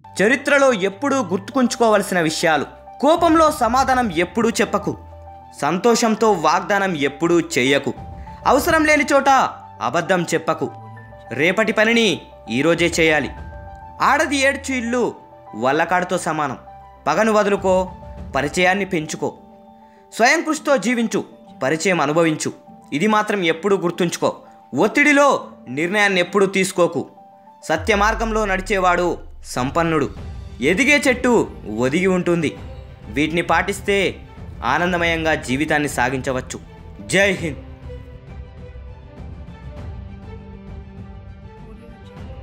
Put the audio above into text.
చరిత్రలో ఎప్పుడూ గుర్తుకుంచుకోవలసిన విషయాలు కోపంలో సమాధానం ఎప్పుడూ చెప్పకు సంతోషంతో వాగ్దానం ఎప్పుడూ చెయ్యకు అవసరం లేని చోట అబద్ధం చెప్పకు రేపటి పనిని ఈరోజే చేయాలి ఆడది ఏడ్చు ఇల్లు వల్లకాడుతో సమానం పగను వదులుకో పరిచయాన్ని పెంచుకో స్వయం కృషితో జీవించు పరిచయం అనుభవించు ఇది మాత్రం ఎప్పుడూ గుర్తుంచుకో ఒత్తిడిలో నిర్ణయాన్ని ఎప్పుడూ తీసుకోకు సత్య మార్గంలో నడిచేవాడు సంపన్నుడు ఎదిగే చెట్టు ఒదిగి ఉంటుంది వీటిని పాటిస్తే ఆనందమయంగా జీవితాన్ని సాగించవచ్చు జై హింద్